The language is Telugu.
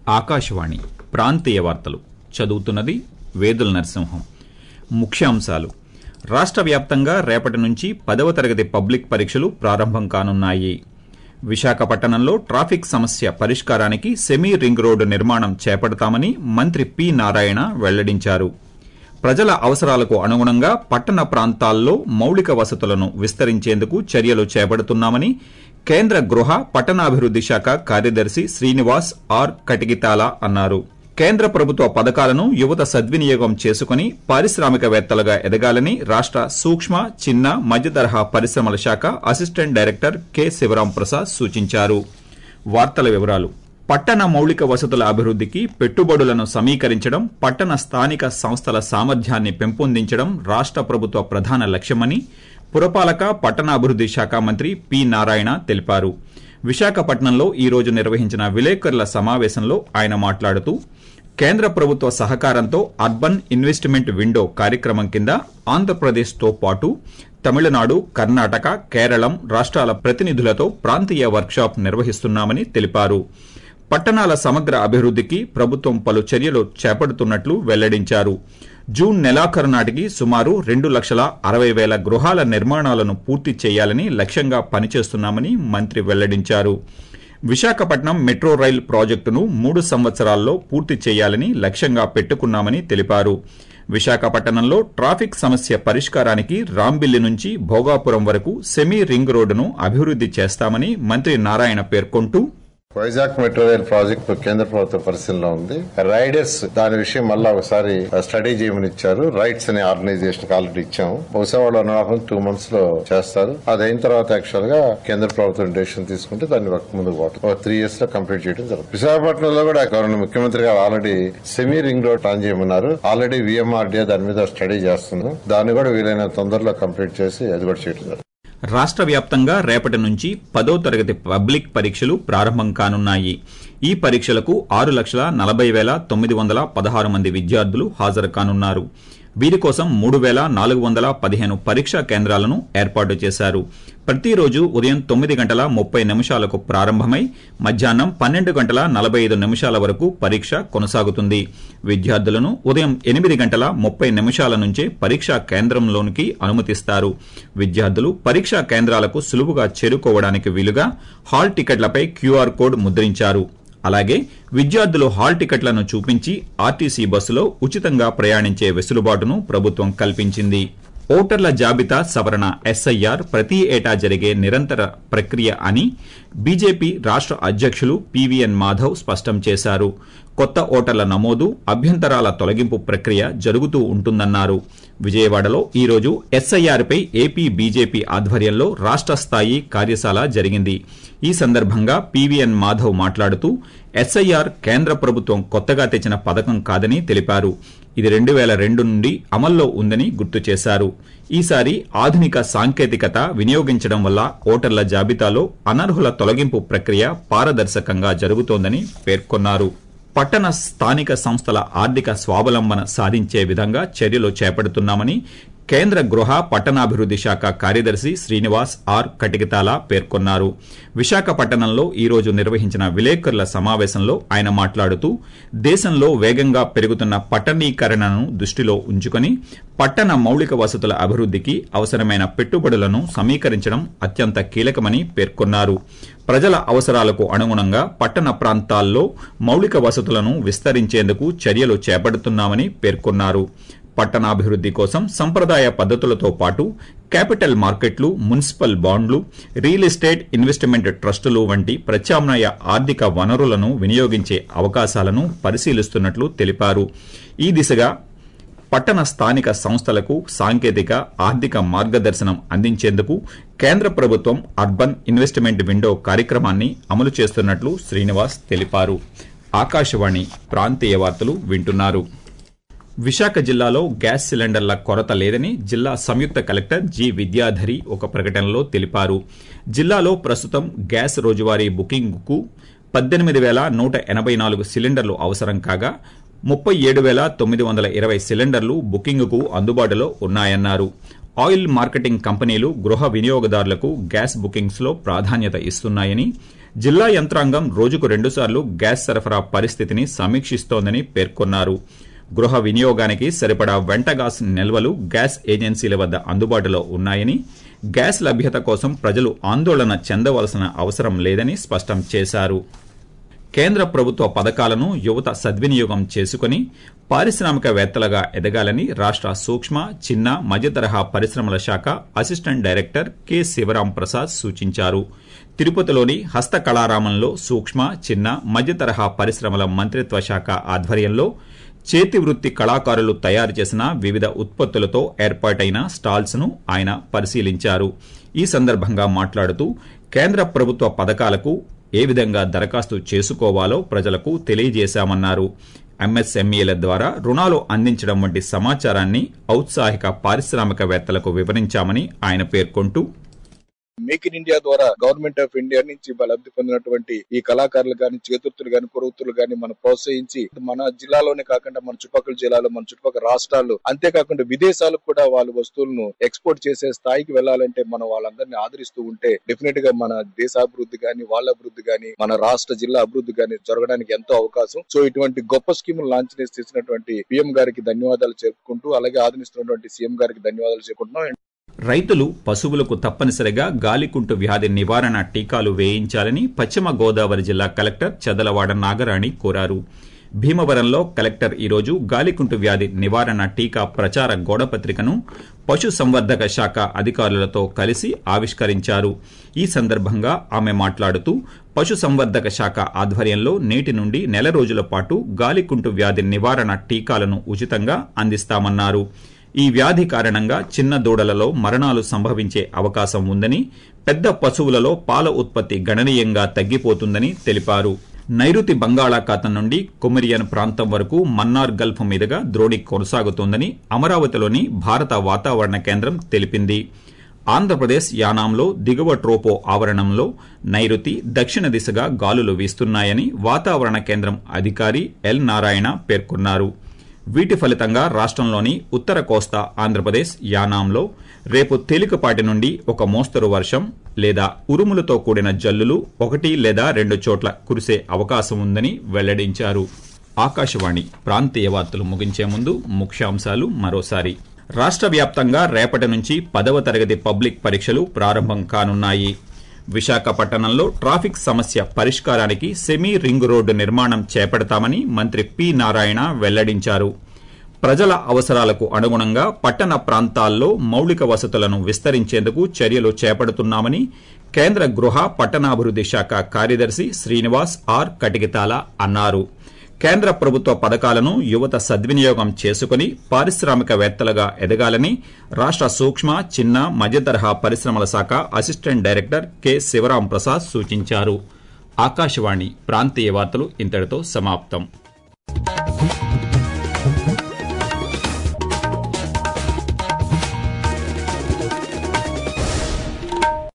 ఆకాశవాణి ప్రాంతీయ వార్తలు చదువుతున్నది వేదుల నరసింహం ముఖ్యాంశాలు రాష్ట్ర వ్యాప్తంగా రేపటి నుంచి పదవ తరగతి పబ్లిక్ పరీక్షలు ప్రారంభం కానున్నాయి విశాఖపట్నంలో ట్రాఫిక్ సమస్య పరిష్కారానికి సెమీ రింగ్ రోడ్డు నిర్మాణం చేపడతామని మంత్రి పి నారాయణ వెల్లడించారు ప్రజల అవసరాలకు అనుగుణంగా పట్టణ ప్రాంతాల్లో మౌలిక వసతులను విస్తరించేందుకు చర్యలు చేపడుతున్నామని కేంద్ర గృహ పట్టణాభివృద్ది శాఖ కార్యదర్శి శ్రీనివాస్ ఆర్ కటిగితాల అన్నారు కేంద్ర ప్రభుత్వ పథకాలను యువత సద్వినియోగం చేసుకుని పారిశ్రామికవేత్తలుగా ఎదగాలని రాష్ట సూక్ష్మ చిన్న మధ్యతరహా పరిశ్రమల శాఖ assistant director K Sivaram Prasad సూచించారు వార్తల వివరాలు పట్టణ మౌలిక వసతుల అభివృద్ధికి పెట్టుబడులను సమీకరించడం పట్టణ స్థానిక సంస్థల సామర్థ్యాన్ని పెంపొందించడం రాష్ట ప్రభుత్వ ప్రధాన లక్ష్యమని పురపాలక పట్టణాభివృద్ది శాఖ మంత్రి పి నారాయణ తెలిపారు విశాఖపట్నంలో ఈ రోజు నిర్వహించిన విలేకరుల సమావేశంలో ఆయన మాట్లాడుతూ కేంద్ర ప్రభుత్వ సహకారంతో అర్బన్ ఇన్వెస్ట్మెంట్ విండో కార్యక్రమం కింద ఆంధ్రప్రదేశ్తో పాటు తమిళనాడు కర్ణాటక కేరళం రాష్ట్రాల ప్రతినిధులతో ప్రాంతీయ వర్క్షాప్ నిర్వహిస్తున్నామని తెలిపారు పట్టణాల సమగ్ర అభివృద్ధికి ప్రభుత్వం పలు చర్యలు చేపడుతున్నట్లు వెల్లడించారు జూన్ నెలాఖరు నాటికి సుమారు రెండు లక్షల అరవై వేల గృహాల నిర్మాణాలను పూర్తి చేయాలని లక్ష్యంగా పనిచేస్తున్నామని మంత్రి వెల్లడించారు విశాఖపట్నం మెట్రో రైల్ ప్రాజెక్టును మూడు సంవత్సరాల్లో పూర్తి చేయాలని లక్ష్యంగా పెట్టుకున్నామని తెలిపారు విశాఖపట్నంలో ట్రాఫిక్ సమస్య పరిష్కారానికి రాంబిల్లి నుంచి భోగాపురం వరకు సెమీ రింగ్ రోడ్డును అభివృద్ది చేస్తామని మంత్రి నారాయణ పేర్కొంటూ వైజాగ్ మెట్రో రైల్ ప్రాజెక్టు కేంద్ర ప్రభుత్వ పరిశీలనలో ఉంది రైడర్స్ దాని విషయం మళ్ళా ఒకసారి స్టడీ చేయమని ఇచ్చారు రైట్స్ అనే ఆర్గనైజేషన్ ఆల్రెడీ ఇచ్చాము బహుశా వాళ్ళు వన్ టూ మంత్స్ లో చేస్తారు అది అయిన తర్వాత యాక్చువల్ గా కేంద్ర ప్రభుత్వం డెసిషన్ తీసుకుంటే దాన్ని వర్క్ ముందుకు పోతుంది ఒక త్రీ ఇయర్స్ లో కంప్లీట్ చేయడం జరుగుతుంది విశాఖపట్నంలో కూడా గవర్నర్ ముఖ్యమంత్రి గారు already semi ring road plan చేయమన్నారు ఆల్రెడీ విఎంఆర్డీఏ దాని మీద స్టడీ చేస్తుంది దాన్ని కూడా వీలైన తొందరలో కంప్లీట్ చేసి అది కూడా చేయడం జరుగుతుంది రాష్ట్ర వ్యాప్తంగా రేపటి నుంచి పదో తరగతి పబ్లిక్ పరీక్షలు ప్రారంభం కానున్నాయి ఈ పరీక్షలకు ఆరు లక్షల నలభై వేల తొమ్మిది వందల పదహారు మంది విద్యార్థులు హాజరు కానున్నారు వీరి కోసం మూడు వేల నాలుగు వందల పదిహేను పరీక్షా కేంద్రాలను ఏర్పాటు చేశారు ప్రతిరోజు ఉదయం తొమ్మిది గంటల ముప్పై నిమిషాలకు ప్రారంభమై మధ్యాహ్నం పన్నెండు గంటల నలభై ఐదు నిమిషాల వరకు పరీక్ష కొనసాగుతుంది విద్యార్థులను ఉదయం ఎనిమిది గంటల ముప్పై నిమిషాల నుంచే పరీక్షా కేంద్రంలోనికి అనుమతిస్తారు విద్యార్థులు పరీక్షా కేంద్రాలకు సులువుగా చేరుకోవడానికి వీలుగా హాల్ టికెట్లపై క్యూఆర్ కోడ్ ముద్రించారు అలాగే విద్యార్థులు హాల్ టికెట్లను చూపించి ఆర్టీసీ బస్సులో ఉచితంగా ప్రయాణించే వెసులుబాటును ప్రభుత్వం కల్పించింది ఓటర్ల జాబితా సవరణ ఎస్ఐఆర్ ప్రతి ఏటా జరిగే నిరంతర ప్రక్రియ అని బీజేపీ రాష్ట అధ్యకులు పీవీఎన్ మాధవ్ స్పష్టం చేశారు కొత్త ఓటర్ల నమోదు అభ్యంతరాల తొలగింపు ప్రక్రియ జరుగుతూ ఉంటుందన్నారు విజయవాడలో ఈ రోజు ఎస్ఐఆర్పై ఏపీ బీజేపీ ఆధ్వర్యంలో రాష్ట స్థాయి కార్యశాల జరిగింది ఈ సందర్భంగా పీవీఎన్ మాధవ్ మాట్లాడుతూ ఎస్ఐఆర్ కేంద్ర ప్రభుత్వం కొత్తగా తెచ్చిన పథకం కాదని తెలిపారు ఇది రెండు వేల రెండు నుండి అమల్లో ఉందని గుర్తు చేశారు ఈసారి ఆధునిక సాంకేతికత వినియోగించడం వల్ల ఓటర్ల జాబితాలో అనర్హుల తొలగింపు ప్రక్రియ పారదర్శకంగా జరుగుతోందని పేర్కొన్నారు పట్టణ స్థానిక సంస్థల ఆర్థిక స్వావలంబన సాధించే విధంగా చర్యలు చేపడుతున్నామని కేంద్ర గృహ పట్టణాభివృద్ది శాఖ కార్యదర్శి శ్రీనివాస్ ఆర్ కటికితాల పేర్కొన్నారు విశాఖపట్నంలో ఈ రోజు నిర్వహించిన విలేకరుల సమావేశంలో ఆయన మాట్లాడుతూ దేశంలో వేగంగా పెరుగుతున్న పట్టణీకరణను దృష్టిలో ఉంచుకుని పట్టణ మౌలిక వసతుల అభివృద్ధికి అవసరమైన పెట్టుబడులను సమీకరించడం అత్యంత కీలకమని పేర్కొన్నారు ప్రజల అవసరాలకు అనుగుణంగా పట్టణ ప్రాంతాల్లో మౌలిక వసతులను విస్తరించేందుకు చర్యలు చేపడుతున్నామని పేర్కొన్నారు పట్టణాభివృద్ది కోసం సంప్రదాయ పద్దతులతో పాటు క్యాపిటల్ మార్కెట్లు మున్సిపల్ బాండ్లు రియల్ ఎస్టేట్ ఇన్వెస్ట్మెంట్ ట్రస్టులు వంటి ప్రత్యామ్నాయ ఆర్థిక వనరులను వినియోగించే అవకాశాలను పరిశీలిస్తున్నట్లు తెలిపారు ఈ దిశగా పట్టణ స్థానిక సంస్థలకు సాంకేతిక ఆర్థిక మార్గదర్శనం అందించేందుకు కేంద్ర ప్రభుత్వం అర్బన్ ఇన్వెస్ట్మెంట్ విండో కార్యక్రమాన్ని అమలు చేస్తున్నట్లు శ్రీనివాస్ తెలిపారు ఆకాశవాణి ప్రాంతీయ వార్తలు వింటున్నారు విశాఖ జిల్లాలో గ్యాస్ సిలిండర్ల కొరత లేదని జిల్లా సంయుక్త కలెక్టర్ జి విద్యాధరి ఒక ప్రకటనలో తెలిపారు జిల్లాలో ప్రస్తుతం గ్యాస్ రోజువారీ బుకింగ్కు పద్దెనిమిది వేల నూట ఎనబై నాలుగు సిలిండర్లు అవసరం కాగా ముప్పై ఏడు వేల తొమ్మిది వందల ఇరవై సిలిండర్లు బుకింగ్కు అందుబాటులో ఉన్నాయన్నారు ఆయిల్ మార్కెటింగ్ కంపెనీలు గృహ వినియోగదారులకు గ్యాస్ బుకింగ్స్లో ప్రాధాన్యత ఇస్తున్నాయని జిల్లా యంత్రాంగం రోజుకు రెండుసార్లు గ్యాస్ సరఫరా పరిస్థితిని సమీక్షిస్తోందని పేర్కొన్నారు గృహ వినియోగానికి సరిపడా వెంట గ్యాస్ నిల్వలు గ్యాస్ ఏజెన్సీల వద్ద అందుబాటులో ఉన్నాయని గ్యాస్ లభ్యత కోసం ప్రజలు ఆందోళన చెందవలసిన అవసరం లేదని స్పష్టం చేశారు కేంద్ర ప్రభుత్వ పథకాలను యువత సద్వినియోగం చేసుకుని పారిశ్రామికవేత్తలుగా ఎదగాలని రాష్ట సూక్ష్మ చిన్న మధ్యతరహా పరిశ్రమల శాఖ assistant director K Sivaram Prasad సూచించారు తిరుపతిలోని హస్తకళారామంలో సూక్ష్మ చిన్న మధ్యతరహా పరిశ్రమల మంత్రిత్వ శాఖ ఆధ్వర్యంలో చేతి వృత్తి కళాకారులు తయారు చేసిన వివిధ ఉత్పత్తులతో ఏర్పాటైన స్టాల్స్ ను ఆయన పరిశీలించారు ఈ సందర్భంగా మాట్లాడుతూ కేంద్ర ప్రభుత్వ పథకాలకు ఏ విధంగా దరఖాస్తు చేసుకోవాలో ప్రజలకు తెలియజేశామన్నారు ఎంఎస్ఎంఈల ద్వారా రుణాలు అందించడం వంటి సమాచారాన్ని ఔత్సాహిక పారిశ్రామికవేత్తలకు వివరించామని ఆయన పేర్కొంటూ మేక్ ఇన్ ఇండియా ద్వారా గవర్నమెంట్ ఆఫ్ ఇండియా నుంచి లబ్ధి పొందినటువంటి ఈ కళాకారులు గాని చేతుర్తులు గాని కురవృత్తులు గాని మనం ప్రోత్సహించి మన జిల్లాలోనే కాకుండా మన చుట్టుపక్కల జిల్లాలో మన చుట్టుపక్కల రాష్ట్రాలు అంతేకాకుండా విదేశాలకు కూడా వాళ్ళ వస్తువులను ఎక్స్పోర్ట్ చేసే స్థాయికి వెళ్లాలంటే మనం వాళ్ళందరినీ ఆదరిస్తూ ఉంటే డెఫినెట్ గా మన దేశాభివృద్ధి గాని వాళ్ళ అభివృద్ధి గాని మన రాష్ట్ర జిల్లా అభివృద్ధి గాని జరగడానికి ఎంతో అవకాశం సో ఇటువంటి గొప్ప స్కీములు లాంచ్ చేసినటువంటి పిఎం గారికి ధన్యవాదాలు చెప్పుకుంటూ అలాగే ఆదరిస్తున్నటువంటి సీఎం గారికి ధన్యవాదాలు చెప్పుకుంటున్నాం రైతులు పశువులకు తప్పనిసరిగా గాలికుంటు వ్యాధి నివారణ టీకాలు వేయించాలని పశ్చిమ గోదావరి జిల్లా కలెక్టర్ చదలవాడ నాగరాణి కోరారు భీమవరంలో కలెక్టర్ ఈరోజు గాలికుంటు వ్యాధి నివారణ టీకా ప్రచార గోడపత్రికను పశు సంవర్ధక శాఖ అధికారులతో కలిసి ఆవిష్కరించారు ఈ సందర్భంగా ఆమె మాట్లాడుతూ పశు సంవర్ధక శాఖ ఆధ్వర్యంలో నేటి నుండి నెల రోజుల పాటు గాలికుంటు వ్యాధి నివారణ టీకాలను ఉచితంగా అందిస్తామన్నారు ఈ వ్యాధి కారణంగా చిన్న దూడలలో మరణాలు సంభవించే అవకాశం ఉందని పెద్ద పశువులలో పాల ఉత్పత్తి గణనీయంగా తగ్గిపోతుందని తెలిపారు నైరుతి బంగాళాఖాతం నుండి కొమిరియన్ ప్రాంతం వరకు మన్నార్ గల్ఫ్ మీదుగా ద్రోణి కొనసాగుతోందని అమరావతిలోని భారత వాతావరణ కేంద్రం తెలిపింది ఆంధ్రప్రదేశ్ యానాంలో దిగువ ట్రోపో ఆవరణంలో నైరుతి దక్షిణ దిశగా గాలులు వీస్తున్నాయని వాతావరణ కేంద్రం అధికారి ఎల్ నారాయణ పేర్కొన్నారు వీటి ఫలితంగా రాష్టంలోని ఉత్తర కోస్తా ఆంధ్రప్రదేశ్ యానాంలో రేపు తేలికపాటి నుండి ఒక మోస్తరు వర్షం లేదా ఉరుములతో కూడిన జల్లులు ఒకటి లేదా రెండు చోట్ల కురిసే అవకాశం ఉందని వెల్లడించారు ఆకాశవాణి ప్రాంతీయ వార్తలు ముగించే ముందు ముఖ్యాంశాలు మరోసారి రాష్ట్ర వ్యాప్తంగా రేపటి నుంచి పదవ తరగతి పబ్లిక్ పరీక్షలు ప్రారంభం కానున్నాయి విశాఖపట్టణంలో ట్రాఫిక్ సమస్య పరిష్కారానికి సెమీ రింగ్ రోడ్డు నిర్మాణం చేపడతామని మంత్రి పి నారాయణ వెల్లడించారు ప్రజల అవసరాలకు అనుగుణంగా పట్టణ ప్రాంతాల్లో మౌలిక వసతులను విస్తరించేందుకు చర్యలు చేపడుతున్నామని కేంద్ర గృహ పట్టణాభివృద్ది శాఖ కార్యదర్శి శ్రీనివాస్ ఆర్ కటిగితాల అన్నారు కేంద్ర ప్రభుత్వ పథకాలను యువత సద్వినియోగం చేసుకుని పారిశ్రామికవేత్తలుగా ఎదగాలని రాష్ట సూక్ష్మ చిన్న మధ్యతరహా పరిశ్రమల శాఖ assistant director K Sivaram Prasad సూచించారు ఆకాశవాణి ప్రాంతీయ వార్తలు ఇంతటితో సమాప్తం